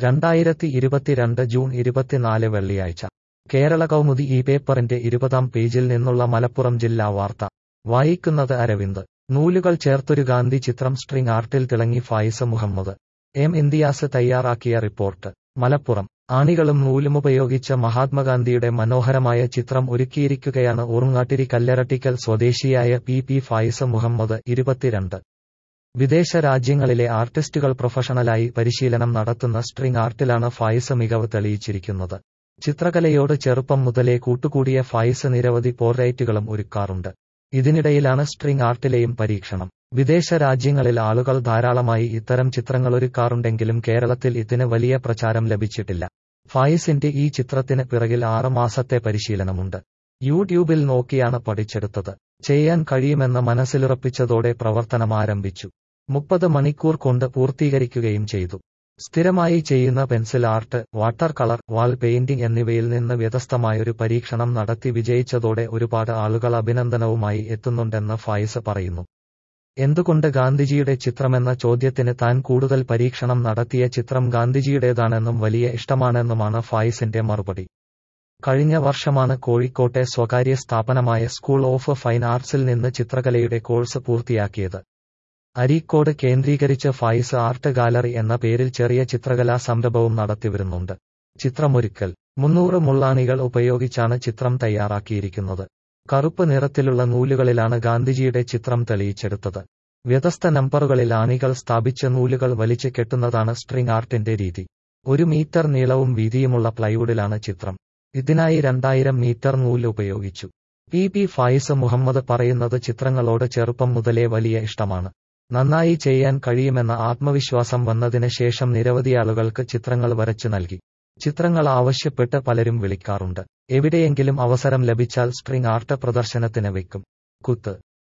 രണ്ടായിരത്തി ഇരുപത്തിരണ്ട് ജൂൺ ഇരുപത്തിനാല് വെള്ളിയാഴ്ച കേരള കൗമുദി ഈ പേപ്പറിന്റെ ഇരുപതാം പേജിൽ നിന്നുള്ള മലപ്പുറം ജില്ലാ വാർത്ത വായിക്കുന്നത് അരവിന്ദ് നൂലുകൾ ചേർത്തൊരു ഗാന്ധി ചിത്രം സ്ട്രിംഗ് ആർട്ടിൽ തിളങ്ങി ഫായിസ മുഹമ്മദ് എം ഇന്ത്യാസ് തയ്യാറാക്കിയ റിപ്പോർട്ട് മലപ്പുറം ആണികളും നൂലുമുപയോഗിച്ച മഹാത്മാഗാന്ധിയുടെ മനോഹരമായ ചിത്രം ഒരുക്കിയിരിക്കുകയാണ് ഊർങ്ങാട്ടിരി കല്ലറട്ടിക്കൽ സ്വദേശിയായ പി പി ഫായിസ മുഹമ്മദ് ഇരുപത്തിരണ്ട് വിദേശ രാജ്യങ്ങളിലെ ആർട്ടിസ്റ്റുകൾ പ്രൊഫഷണലായി പരിശീലനം നടത്തുന്ന സ്ട്രിംഗ് ആർട്ടിലാണ് ഫായിസ മികവ് തെളിയിച്ചിരിക്കുന്നത് ചിത്രകലയോട് ചെറുപ്പം മുതലേ കൂട്ടുകൂടിയ ഫായിസ് നിരവധി പോർട്രൈറ്റുകളും ഒരുക്കാറുണ്ട് ഇതിനിടയിലാണ് സ്ട്രിംഗ് ആർട്ടിലെയും പരീക്ഷണം വിദേശ രാജ്യങ്ങളിൽ ആളുകൾ ധാരാളമായി ഇത്തരം ചിത്രങ്ങളൊരുക്കാറുണ്ടെങ്കിലും കേരളത്തിൽ ഇതിന് വലിയ പ്രചാരം ലഭിച്ചിട്ടില്ല ഫായിസിന്റെ ഈ ചിത്രത്തിന് പിറകിൽ ആറ് മാസത്തെ പരിശീലനമുണ്ട് യൂട്യൂബിൽ നോക്കിയാണ് പഠിച്ചെടുത്തത് ചെയ്യാൻ കഴിയുമെന്ന് മനസ്സിലുറപ്പിച്ചതോടെ പ്രവർത്തനം ആരംഭിച്ചു മുപ്പത് മണിക്കൂർ കൊണ്ട് പൂർത്തീകരിക്കുകയും ചെയ്തു സ്ഥിരമായി ചെയ്യുന്ന pencil art water colour wall painting എന്നിവയിൽ നിന്ന് വ്യത്യസ്തമായൊരു പരീക്ഷണം നടത്തി വിജയിച്ചതോടെ ഒരുപാട് ആളുകൾ അഭിനന്ദനവുമായി എത്തുന്നുണ്ടെന്ന് ഫായിസ് പറയുന്നു എന്തുകൊണ്ട് ഗാന്ധിജിയുടെ ചിത്രമെന്ന ചോദ്യത്തിന് താൻ കൂടുതൽ പരീക്ഷണം നടത്തിയ ചിത്രം ഗാന്ധിജിയുടേതാണെന്നും വലിയ ഇഷ്ടമാണെന്നുമാണ് ഫായിസിന്റെ മറുപടി കഴിഞ്ഞ വർഷമാണ് കോഴിക്കോട്ടെ സ്വകാര്യ സ്ഥാപനമായ സ്കൂൾ ഓഫ് ഫൈൻ ആർട്സിൽ നിന്ന് ചിത്രകലയുടെ കോഴ്സ് പൂർത്തിയാക്കിയത് അരീക്കോട് കേന്ദ്രീകരിച്ച് ഫായിസ് ആർട്ട് ഗാലറി എന്ന പേരിൽ ചെറിയ ചിത്രകലാ സംരംഭവും നടത്തിവരുന്നുണ്ട് ചിത്രമൊരുക്കൽ മുന്നൂറ് മുള്ളാണികൾ ഉപയോഗിച്ചാണ് ചിത്രം തയ്യാറാക്കിയിരിക്കുന്നത് കറുപ്പ് നിറത്തിലുള്ള നൂലുകളിലാണ് ഗാന്ധിജിയുടെ ചിത്രം തെളിയിച്ചെടുത്തത് വ്യത്യസ്ത നമ്പറുകളിൽ ആണികൾ സ്ഥാപിച്ച നൂലുകൾ വലിച്ചു കെട്ടുന്നതാണ് സ്ട്രിംഗ് ആർട്ടിന്റെ രീതി ഒരു മീറ്റർ നീളവും വീതിയുമുള്ള പ്ലൈവുഡിലാണ് ചിത്രം ഇതിനായി രണ്ടായിരം മീറ്റർ നൂല് ഉപയോഗിച്ചു പി പി ഫായിസ് മുഹമ്മദ് പറയുന്നത് ചിത്രങ്ങളോട് ചെറുപ്പം മുതലേ വലിയ ഇഷ്ടമാണ് നന്നായി ചെയ്യാൻ കഴിയുമെന്ന ആത്മവിശ്വാസം വന്നതിന് ശേഷം നിരവധി ആളുകൾക്ക് ചിത്രങ്ങൾ വരച്ചു നൽകി ചിത്രങ്ങൾ ആവശ്യപ്പെട്ട് പലരും വിളിക്കാറുണ്ട് എവിടെയെങ്കിലും അവസരം ലഭിച്ചാൽ സ്ട്രിംഗ് ആർട്ട് പ്രദർശനത്തിന് വെക്കും കുത്ത്